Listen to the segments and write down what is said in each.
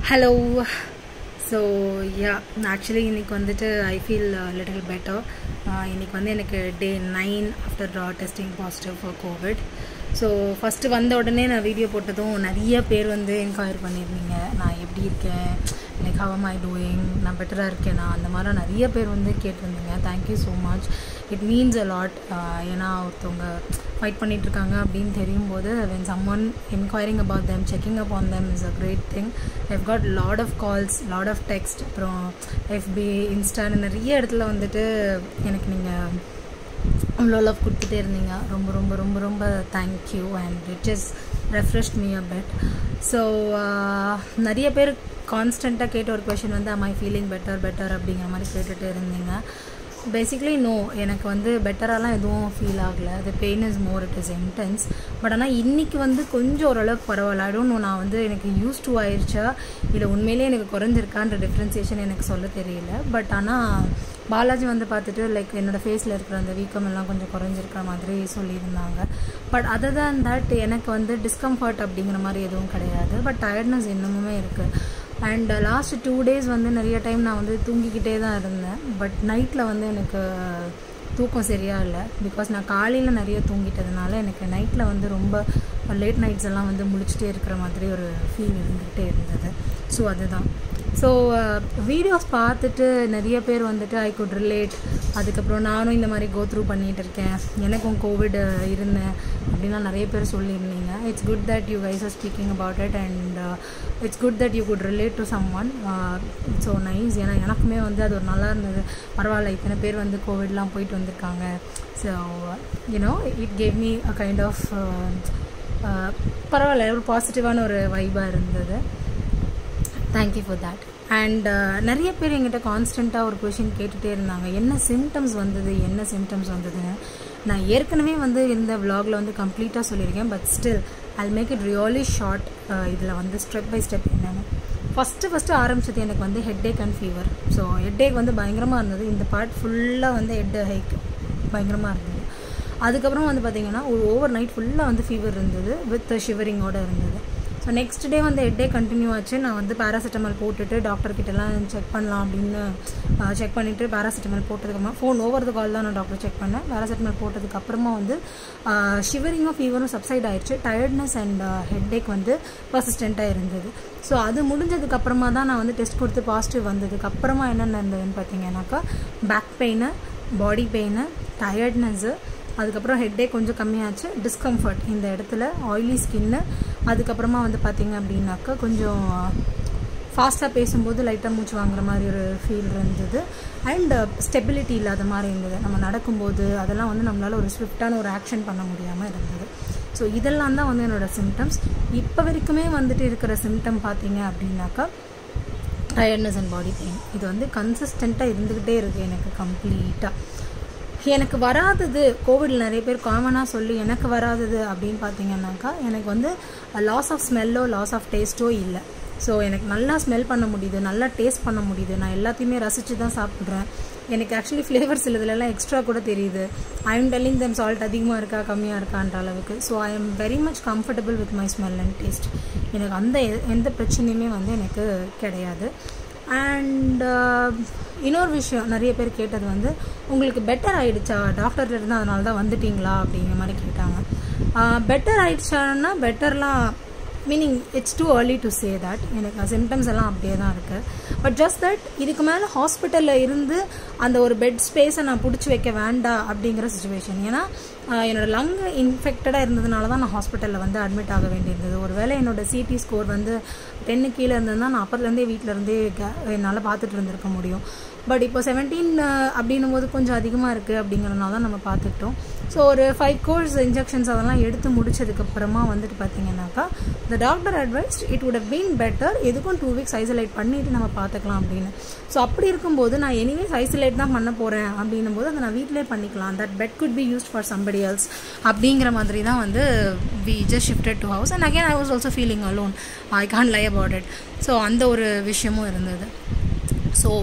Hello so yeah actually இன்னைக்கு வந்துட்டு I feel little better இன்னைக்கு வந்து எனக்கு day nine after testing positive for Covid so first வந்த உடனே நான் வீடியோ போட்டதும் நிறைய பேர் வந்து என்கொயர் பண்ணியிருந்தீங்க நான் எப்படி இருக்கேன் லைக் ஹவ் ஐ டூயிங் நான் பெட்டராக இருக்கேனா அந்த மாதிரிலாம் நிறைய பேர் வந்து கேட்டிருந்தீங்க thank you so much it means a lot ஏன்னா ஒருத்தவங்க ஃபைட் பண்ணிகிட்ருக்காங்க அப்படின்னு தெரியும் போது when someone enquiring about them checking up on them is a great thing I've got lot of calls lot of text அப்புறம் எஃபி இன்ஸ்டான்னு நிறைய இடத்துல வந்துட்டு எனக்கு நீங்கள் அவ்வளோ லவ் கொடுத்துட்டே இருந்தீங்க ரொம்ப ரொம்ப ரொம்ப ரொம்ப thank you and it is refresh me a bit so நிறைய பேர் கான்ஸ்டண்ட்டாக கேட்ட ஒரு கொஷின் வந்து am I feeling better better அப்படிங்கிற மாதிரி கேட்டுகிட்டே இருந்தீங்க பேசிக்லி நோ எனக்கு வந்து பெட்டராலாம் எதுவும் ஃபீல் ஆகலை அது pain is more it is intense but ஆனால் இன்றைக்கி வந்து கொஞ்சம் ஓரளவுக்கு பரவாயில்ல ஐ நோ நான் வந்து எனக்கு யூஸ் டு ஆயிடுச்சா இல்லை உண்மையிலேயே எனக்கு குறைஞ்சிருக்கான்ற டிஃப்ரென்சியேஷன் எனக்கு சொல்ல தெரியல பட் ஆனால் பாலாஜி வந்து பார்த்துட்டு லைக் என்னோடய ஃபேஸில் இருக்கிற அந்த வீக்கம் எல்லாம் கொஞ்சம் குறைஞ்சிருக்கிற மாதிரி சொல்லியிருந்தாங்க பட் அதர் தேன் தட் எனக்கு வந்து டிஸ்கம்ஃபர்ட் அப்படிங்கிற மாதிரி எதுவும் கிடையாது பட் டயர்ட்னஸ் இன்னமுமே இருக்குது அண்ட் லாஸ்ட் டூ டேஸ் வந்து நிறைய டைம் நான் வந்து தூங்கிக்கிட்டே தான் இருந்தேன் பட் நைட்டில் வந்து எனக்கு தூக்கம் சரியாக இல்லை பிகாஸ் நான் காலையில் நிறைய தூங்கிட்டதுனால எனக்கு நைட்டில் வந்து ரொம்ப லேட் நைட்ஸ் எல்லாம் வந்து முழிச்சிட்டே இருக்கிற மாதிரி ஒரு ஃபீல் இருந்துகிட்டே இருந்தது ஸோ அதுதான் ஸோ வீடியோஸ் பார்த்துட்டு நிறைய பேர் வந்துட்டு ஐ குட் ரிலேட் அதுக்கப்புறம் நானும் இந்த மாதிரி கோ த்ரூ பண்ணிகிட்டு இருக்கேன் எனக்கும் கோவிட் இருந்தேன் அப்படின்லாம் நிறைய பேர் சொல்லியிருந்தீங்க it's good that you guys are speaking about it and it's good that you could relate to someone so nice ஏன்னா எனக்குமே வந்து அது ஒரு நல்லா இருந்தது பரவாயில்ல இத்தனை பேர் வந்து கோவிட்லாம் போயிட்டு வந்திருக்காங்க so you know it gave me a kind of பரவாயில்ல ஒரு பாசிட்டிவான ஒரு வைபாக இருந்தது தேங்க்யூ ஃபார் தேட் அண்ட் நிறைய பேர் எங்கிட்ட கான்ஸ்டண்ட்டாக ஒரு கொஷின் கேட்டுகிட்டே இருந்தாங்க என்ன சிம்டம்ஸ் வந்தது என்ன சிம்டம்ஸ் வந்ததுன்னு நான் ஏற்கனவே வந்து இந்த விலாகில் வந்து கம்ப்ளீட்டாக சொல்லியிருக்கேன் but still I make it really short இதில் வந்து ஸ்டெப் பை ஸ்டெப் என்னென்னு ஃபஸ்ட்டு ஃபஸ்ட்டு ஆரம்பிச்சது எனக்கு வந்து headache and fever so headache வந்து பயங்கரமாக இருந்தது இந்த பார்ட் ஃபுல்லாக வந்து ஹெட் ஹைக் பயங்கரமாக இருந்தது அதுக்கப்புறம் வந்து பார்த்திங்கன்னா ஒரு ஓவர் நைட் ஃபுல்லாக வந்து ஃபீவர் இருந்தது வித் ஷிவரிங்கோடு இருந்தது ஸோ நெக்ஸ்ட் டே வந்து ஹெட்டே கண்டினியூ ஆச்சு நான் வந்து பேராசிட்டமால் போட்டுட்டு டாக்டர்கிட்டலாம் செக் பண்ணலாம் அப்படின்னு செக் பண்ணிவிட்டு பேராசிட்டமால் போட்டதுக்கப்புறமா ஃபோன் ஓவர் த கால் தான் நான் டாக்டர் செக் பண்ணேன் பேராசிட்டமால் போட்டதுக்கப்புறமா வந்து ஷிவரிங்கும் ஃபீவரும் சப்சைட் ஆயிடுச்சு டயர்ட்னஸ் அண்ட் ஹெட்டேக் வந்து பர்சிஸ்டண்ட்டாக இருந்தது ஸோ அது முடிஞ்சதுக்கப்புறமா தான் நான் வந்து டெஸ்ட் கொடுத்து பாசிட்டிவ் வந்ததுக்கப்புறமா என்னென்ன இருந்ததுன்னு பார்த்தீங்கன்னாக்கா back pain body pain tiredness அதுக்கப்புறம் ஹெட்டே கொஞ்சம் கம்மியாச்சு டிஸ்கம்ஃபர்ட் இந்த இடத்துல ஆயிலி ஸ்கின்னு அதுக்கப்புறமா வந்து பார்த்திங்க அப்படின்னாக்கா கொஞ்சம் ஃபாஸ்ட்டாக பேசும்போது லைட்டாக மூச்சு வாங்குற மாதிரி ஒரு ஃபீல் இருந்தது அண்ட் ஸ்டெபிலிட்டி இல்லாத மாதிரி இருந்தது நம்ம நடக்கும்போது அதெல்லாம் வந்து நம்மளால் ஒரு ஸ்விஃப்டான ஒரு ஆக்ஷன் பண்ண முடியாமல் இருந்தது ஸோ இதெல்லாம் தான் வந்து என்னோடய சிம்டம்ஸ் இப்போ வரைக்குமே வந்துட்டு இருக்கிற சிம்டம் பார்த்தீங்க அப்படின்னாக்கா டயர்ட்னஸ் அண்ட் பாடி பெயின் இது வந்து கன்சிஸ்டண்ட்டாக இருந்துக்கிட்டே இருக்குது எனக்கு கம்ப்ளீட்டாக எனக்கு வராதது கோவிடில் நிறைய பேர் காமனாக சொல்லி எனக்கு வராதது அப்படின்னு பார்த்தீங்கன்னாக்கா எனக்கு வந்து லாஸ் ஆஃப் ஸ்மெல்லோ லாஸ் ஆஃப் டேஸ்ட்டோ இல்லை ஸோ எனக்கு நல்லா ஸ்மெல் பண்ண முடியுது நல்லா டேஸ்ட் பண்ண முடியுது நான் எல்லாத்தையுமே ரசித்து தான் சாப்பிட்றேன் எனக்கு ஆக்சுவலி ஃப்ளேவர்ஸ் இதுலலாம் எக்ஸ்ட்ரா கூட தெரியுது I am telling them salt அதிகமாக இருக்கா கம்மியாக இருக்கான்ற அளவுக்கு so I am very much comfortable with my smell and taste எனக்கு அந்த எந்த பிரச்சனையுமே வந்து எனக்கு கிடையாது அண்ட் இன்னொரு விஷயம் நிறைய பேர் கேட்டது வந்து உங்களுக்கு பெட்டர் ஆகிடுச்சா டாக்டர் இருந்து அதனால தான் வந்துட்டிங்களா அப்படிங்கிற மாதிரி கேட்டாங்க பெட்டர் ஆகிடுச்சான்னா பெட்டர்லாம் meaning it's too early to say that எனக்கு சிம்டம்ஸ் எல்லாம் அப்படியே தான் இருக்குது பட் ஜஸ்ட் தட் இதுக்கு மேலே ஹாஸ்பிட்டலில் இருந்து அந்த ஒரு பெட் ஸ்பேஸை நான் பிடிச்சி வைக்க வேண்டாம் அப்படிங்கிற சுச்சுவேஷன் ஏன்னா என்னோடய லங் இன்ஃபெக்டடாக இருந்ததுனால தான் நான் ஹாஸ்பிட்டலில் வந்து அட்மிட் ஆக வேண்டியிருந்தது ஒரு வேளை என்னோடய சிடி ஸ்கோர் வந்து டென்னு கீழே இருந்ததுன்னா நான் அப்போதுலேருந்தே வீட்டிலேருந்தே என்னால் பார்த்துட்டு இருந்திருக்க முடியும் பட் இப்போ செவன்டீன் அப்படின்னும் போது கொஞ்சம் அதிகமாக இருக்குது அப்படிங்கிறதுனால தான் நம்ம பார்த்துக்கிட்டோம் ஸோ ஒரு ஃபைவ் கோர்ஸ் இன்ஜெக்ஷன்ஸ் அதெல்லாம் எடுத்து முடிச்சதுக்கப்புறமா வந்துட்டு பார்த்தீங்கன்னாக்கா the doctor advised it would have been better எதுக்கும் டூ வீக்ஸ் ஐசோலேட் பண்ணிவிட்டு நம்ம பார்த்துக்கலாம் அப்படின்னு ஸோ அப்படி இருக்கும்போது நான் எனிவேஸ் ஐசோலேட் தான் பண்ண போகிறேன் அப்படின்னும் போது அதை நான் வீட்டிலே பண்ணிக்கலாம் that bed could be used for somebody else அப்படிங்கிற மாதிரி தான் வந்து we just shifted to house and again I was also feeling alone I can't lie about it so அந்த ஒரு விஷயமும் இருந்தது so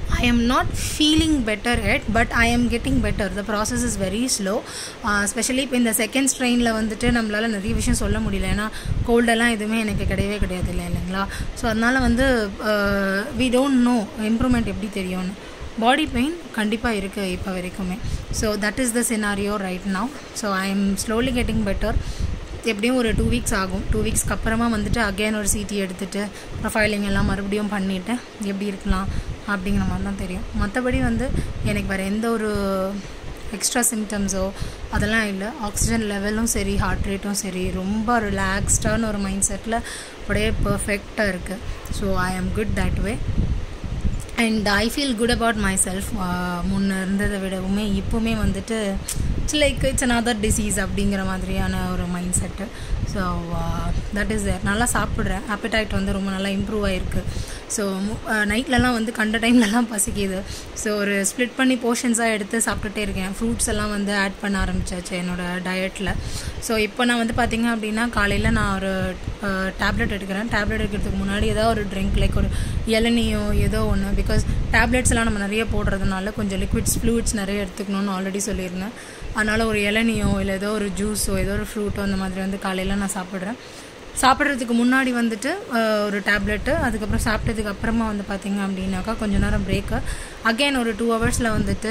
I am not feeling better yet but I am getting better the process is very slow specially இப்போ இந்த second ஸ்ட்ரெயினில் வந்துட்டு நம்மளால் நிறைய விஷயம் சொல்ல முடியல ஏன்னா கோல்டெல்லாம் எதுவுமே எனக்கு கிடையவே கிடையாது இல்லை இல்லைங்களா ஸோ அதனால் வந்து வி டோன்ட் நோ இம்ப்ரூவ்மெண்ட் எப்படி தெரியும்னு பாடி பெயின் கண்டிப்பாக இருக்குது இப்போ வரைக்குமே so that is the scenario right now so I am slowly getting better எப்படியும் ஒரு டூ வீக்ஸ் ஆகும் டூ வீக்ஸ்க்கு அப்புறமா வந்துட்டு அகெயின் ஒரு சிடி எடுத்துகிட்டு ப்ரொஃபைலிங் எல்லாம் மறுபடியும் பண்ணிவிட்டு எப்படி இருக்கலாம் அப்படிங்கிற மாதிரி தான் தெரியும் மற்றபடி வந்து எனக்கு வேறு எந்த ஒரு எக்ஸ்ட்ரா சிம்டம்ஸோ அதெல்லாம் இல்லை ஆக்சிஜன் லெவலும் சரி ஹார்ட் ரேட்டும் சரி ரொம்ப ரிலாக்ஸ்டான ஒரு மைண்ட் செட்டில் அப்படியே பர்ஃபெக்டாக இருக்குது so I am good that way and I feel good about myself முன்ன இருந்ததை விடவுமே இப்போவுமே வந்துட்டு it's like it's another disease அப்படிங்கிற மாதிரியான ஒரு mindset so that is there நல்லா சாப்பிட்றேன் appetite வந்து ரொம்ப நல்லா இம்ப்ரூவ் ஆகிருக்கு ஸோ நைட்லலாம் வந்து கண்ட டைம்லலாம் பசிக்குது ஸோ ஒரு ஸ்ப்ளிட் பண்ணி போர்ஷன்ஸாக எடுத்து சாப்பிட்டுட்டே இருக்கேன் ஃப்ரூட்ஸ் எல்லாம் வந்து ஆட் பண்ண ஆரம்பிச்சாச்சு என்னோடய டயட்டில் ஸோ இப்போ நான் வந்து பார்த்திங்க அப்படின்னா காலையில் நான் ஒரு டேப்லெட் எடுக்கிறேன் டேப்லெட் எடுக்கிறதுக்கு முன்னாடி ஏதோ ஒரு ட்ரிங்க் லைக் ஒரு இளநியோ ஏதோ ஒன்று பிகாஸ் டேப்லெட்ஸ் எல்லாம் நம்ம நிறைய போடுறதுனால கொஞ்சம் லிக்விட்ஸ் ஃப்ளூயிட்ஸ் நிறைய எடுத்துக்கணும்னு ஆல்ரெடி சொல்லியிருந்தேன் அதனால் ஒரு இளநியோ இல்லை ஏதோ ஒரு ஜூஸோ ஏதோ ஒரு ஃப்ரூட்டோ அந்த மாதிரி வந்து காலையில் நான் சாப்பிட்றேன் சாப்பிட்றதுக்கு முன்னாடி வந்துட்டு ஒரு டேப்லெட்டு அதுக்கப்புறம் சாப்பிட்டதுக்கு அப்புறமா வந்து பார்த்திங்க அப்படின்னாக்கா கொஞ்ச நேரம் பிரேக்கு அகெயின் ஒரு டூ ஹவர்ஸில் வந்துட்டு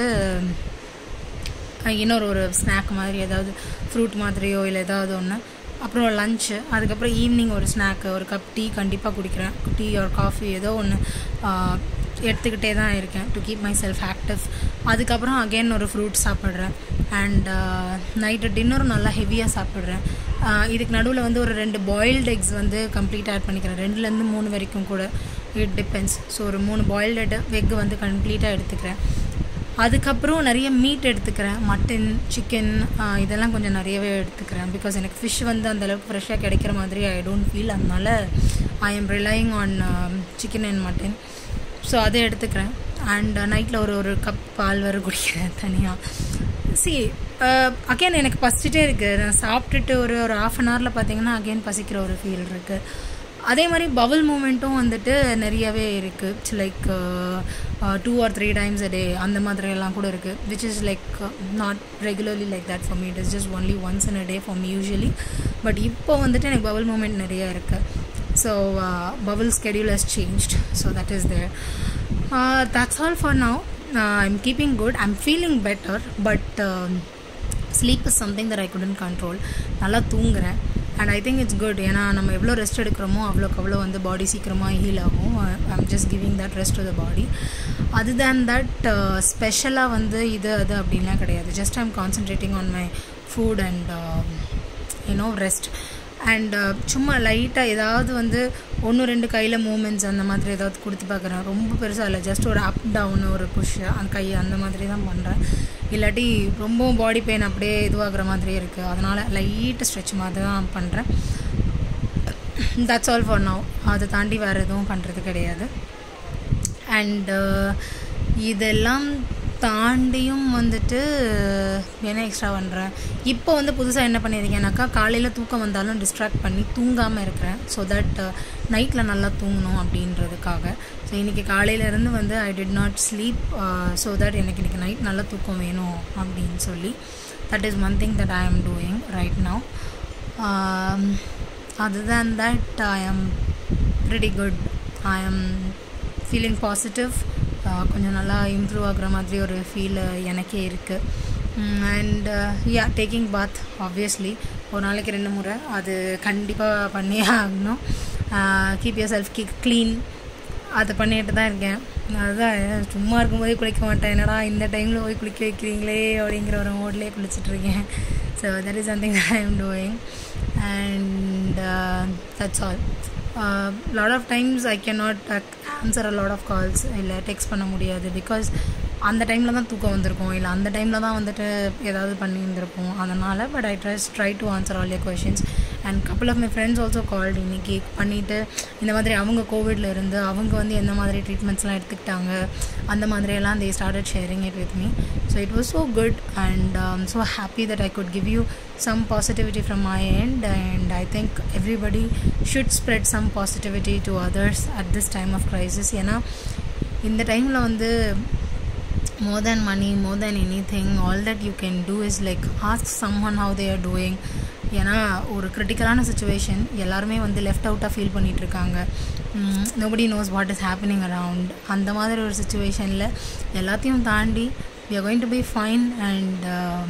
இன்னொரு ஒரு ஸ்நாக் மாதிரி ஏதாவது ஃப்ரூட் மாதிரியோ இல்லை ஏதாவது ஒன்று அப்புறம் லஞ்சு அதுக்கப்புறம் ஈவினிங் ஒரு ஸ்நாக்கு ஒரு கப் டீ கண்டிப்பாக குடிக்கிறேன் டீ ஒரு காஃபி ஏதோ ஒன்று எடுத்துக்கிட்டே தான் இருக்கேன் to keep myself active அதுக்கப்புறம் அகெயின் ஒரு ஃப்ரூட் சாப்பிட்றேன் அண்ட் நைட்டு டின்னரும் நல்லா ஹெவியாக சாப்பிட்றேன் இதுக்கு நடுவில் வந்து ஒரு ரெண்டு பாயில்டு எக்ஸ் வந்து கம்ப்ளீட் ஆட் பண்ணிக்கிறேன் ரெண்டுலேருந்து மூணு வரைக்கும் கூட இட் டிபெண்ட்ஸ் ஸோ ஒரு மூணு பாயில்டு எக் வந்து கம்ப்ளீட்டாக எடுத்துக்கிறேன் அதுக்கப்புறம் நிறைய மீட் எடுத்துக்கிறேன் மட்டன் சிக்கன் இதெல்லாம் கொஞ்சம் நிறையவே எடுத்துக்கிறேன் பிகாஸ் எனக்கு ஃபிஷ் வந்து அந்தளவுக்கு ஃப்ரெஷ்ஷாக கிடைக்கிற மாதிரி ஐ டோன்ட் ஃபீல் அதனால I am relying on chicken and mutton so அதை எடுத்துக்கிறேன் அண்ட் நைட்டில் ஒரு ஒரு கப் பால் வர குடிக்கிறேன் தனியாக சி அகெயின் எனக்கு பசிச்சுட்டே இருக்குது நான் சாப்பிட்டுட்டு ஒரு ஒரு ஆஃப் அன் ஹவரில் பார்த்தீங்கன்னா அகெயின் பசிக்கிற ஒரு ஃபீல் இருக்குது அதே மாதிரி பவுல் மூமெண்ட்டும் வந்துட்டு நிறையவே இருக்குது it's like two or three times a day அந்த மாதிரி எல்லாம் கூட இருக்குது which is like not regularly like that for me it is just only once in a day for me usually but இப்போ வந்துட்டு எனக்கு பவுல் மூமெண்ட் நிறைய இருக்குது so bowel schedule has changed so that is there that's all for now I'm keeping good I'm feeling better but sleep is something that I couldn't control நல்லா தூங்குறேன் and I think it's good ஏன்னா நம்ம எவ்வளோ rest எடுக்கிறோமோ அவ்வளோக்கு அவ்வளோ வந்து பாடி சீக்கிரமாக ஹீல் ஆகும் I'm just giving that rest to the body அது தேன் தட் ஸ்பெஷலாக வந்து இது அது அப்படின்லாம் கிடையாது just I'm concentrating on my food and you know rest and சும்மா லைட்டாக ஏதாவது வந்து ஒன்று ரெண்டு கையில் மூமெண்ட்ஸ் அந்த மாதிரி ஏதாவது கொடுத்து பார்க்குறேன் ரொம்ப பெருசாக இல்லை ஜஸ்ட் ஒரு அப் டவுன் ஒரு புஷ் அந்த கை அந்த மாதிரி தான் பண்ணுறேன் இல்லாட்டி ரொம்பவும் பாடி பெயின் அப்படியே இதுவாகிற மாதிரியே இருக்குது அதனால் லைட்டு ஸ்ட்ரெச் மாதிரி தான் பண்ணுறேன் தட்ஸ் ஆல் ஃபார் நவ் அதை தாண்டி வேறு எதுவும் பண்ணுறது கிடையாது அண்டு இதெல்லாம் தாண்டியும் வந்துட்டு என்ன எக்ஸ்ட்ரா பண்ணுறேன் இப்போ வந்து புதுசாக என்ன பண்ணியிருக்கேனாக்கா காலையில் தூக்கம் வந்தாலும் டிஸ்ட்ராக்ட் பண்ணி தூங்காமல் இருக்கிறேன் ஸோ தட் நைட்டில் நல்லா தூங்கணும் அப்படின்றதுக்காக ஸோ இன்றைக்கி காலையிலேருந்து வந்து I did not sleep so that எனக்கு இன்றைக்கி நைட் நல்லா தூக்கம் வேணும் அப்படின்னு சொல்லி that is one thing that I am doing right now other than that I am pretty good I ஆம் ஃபீலிங் பாசிட்டிவ் கொஞ்சம் நல்லா இம்ப்ரூவ் ஆகுற மாதிரி ஒரு ஃபீல் எனக்கே இருக்குது and yeah taking bath obviously ஒரு நாளைக்கு ரெண்டு முறை அது கண்டிப்பாக பண்ணியே ஆகணும் keep yourself keep clean அதை பண்ணிட்டு தான் இருக்கேன் அதுதான் சும்மா இருக்கும்போதே குளிக்க மாட்டேன் என்னடா இந்த டைமில் போய் குளிக்க வைக்கிறீங்களே அப்படிங்கிற ஒரு மோட்லேயே குளிச்சுட்ருக்கேன் so that is something I am doing and that's all lot of times I can not answer a lot of calls இல்லை டெக்ஸ்ட் பண்ண முடியாது பிகாஸ் அந்த டைமில் தான் தூக்கம் வந்திருக்கும் இல்லை அந்த டைமில் தான் வந்துட்டு ஏதாவது பண்ணி இருந்திருப்போம் அதனால் பட் ஐ ட்ரஸ் try to answer all your questions and couple of my friends also called இன்றைக்கி பண்ணிவிட்டு இந்த மாதிரி அவங்க கோவிடில் இருந்து அவங்க வந்து எந்த மாதிரி ட்ரீட்மெண்ட்ஸ்லாம் எடுத்துக்கிட்டாங்க அந்த மாதிரியெல்லாம் they started sharing it with me so it was so good and so happy that I could give you some positivity from my end and i think everybody should spread some positivity to others at this time of crisis ஏன்னா இந்த டைமில் வந்து more than money more than anything all that you can do is like ask someone how they are doing ஏன்னா ஒரு கிரிட்டிக்கலான situation எல்லாருமே வந்து left அவுட்டாக feel பண்ணிகிட்ருக்காங்க nobody knows what is happening around அந்த மாதிரி ஒரு சுச்சுவேஷனில் எல்லாத்தையும் தாண்டி we are going to be fine and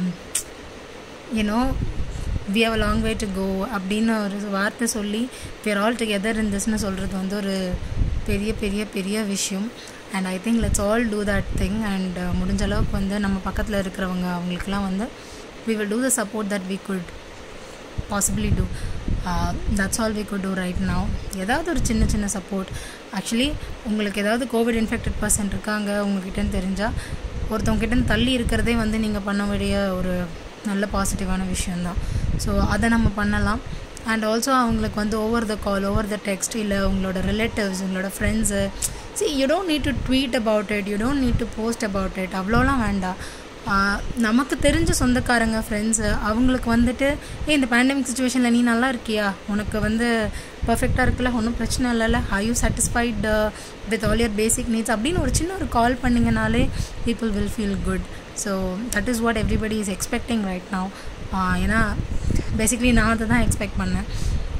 you know we have a long way to go அப்படின்னு ஒரு வார்த்தை சொல்லி we are all together in திஸ்னு சொல்கிறது வந்து ஒரு பெரிய பெரிய பெரிய விஷயம் and I think let's all do that thing and முடிஞ்ச அளவுக்கு வந்து நம்ம பக்கத்தில் இருக்கிறவங்க அவங்களுக்குலாம் வந்து we will do the support that we could possibly do that's all we could do right now ஏதாவது ஒரு சின்ன சின்ன சப்போர்ட் ஆக்சுவலி உங்களுக்கு ஏதாவது கோவிட் இன்ஃபெக்டட் பர்சன் இருக்காங்க உங்ககிட்டன்னு தெரிஞ்சால் ஒருத்தவங்ககிட்ட தள்ளி இருக்கிறதே வந்து நீங்கள் பண்ண வேண்டிய ஒரு நல்ல பாசிட்டிவான விஷயந்தான் ஸோ அதை நம்ம பண்ணலாம் அண்ட் ஆல்சோ அவங்களுக்கு வந்து over the call over the text இல்லை உங்களோட ரிலேட்டிவ்ஸ் உங்களோட friends see you don't need to tweet about it you don't need to post about it அவ்வளோலாம் வேண்டாம் நமக்கு தெரிஞ்ச சொந்தக்காரங்க ஃப்ரெண்ட்ஸு அவங்களுக்கு வந்துட்டு ஏ இந்த பேண்டமிக் சுச்சுவேஷனில் நீ நல்லா இருக்கியா உனக்கு வந்து பர்ஃபெக்டாக இருக்குல்ல ஒன்றும் பிரச்சனை இல்லைல்ல I you satisfied with all your basic needs அப்படின்னு ஒரு சின்ன ஒரு கால் பண்ணிங்கனாலே people will feel good so that is what everybody is expecting right now ஏன்னா பேசிக்லி நான் அதை தான் எக்ஸ்பெக்ட் பண்ணேன்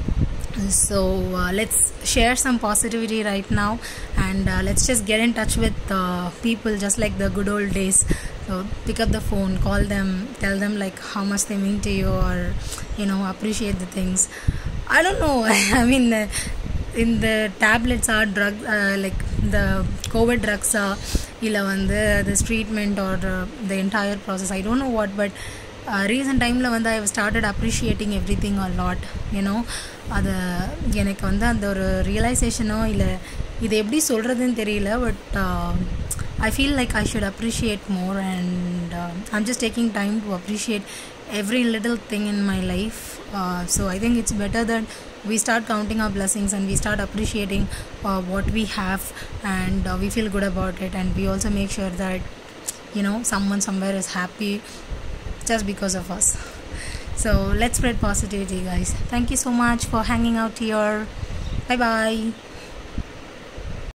so uh, let's share some positivity right now and uh, let's just get in touch with uh, people just like the good old days so pick up the phone call them tell them like how much they mean to you or you know appreciate the things i don't know i mean in the tablets are drug like the covid drugs are இல்லை வந்து this treatment or the entire process i don't know what but recent டைமில் வந்து I started appreciating everything a lot you know அதை எனக்கு வந்து அந்த ஒரு ரியலைசேஷனோ இல்லை இது எப்படி சொல்கிறதுன்னு தெரியல but I feel like I should appreciate more and I'm just taking time to appreciate every little thing in my life uh, so i think it's better that we start counting our blessings and we start appreciating uh, what we have and uh, we feel good about it and we also make sure that you know someone somewhere is happy just because of us. So let's spread positivity, guys. Thank you so much for hanging out here. Bye bye.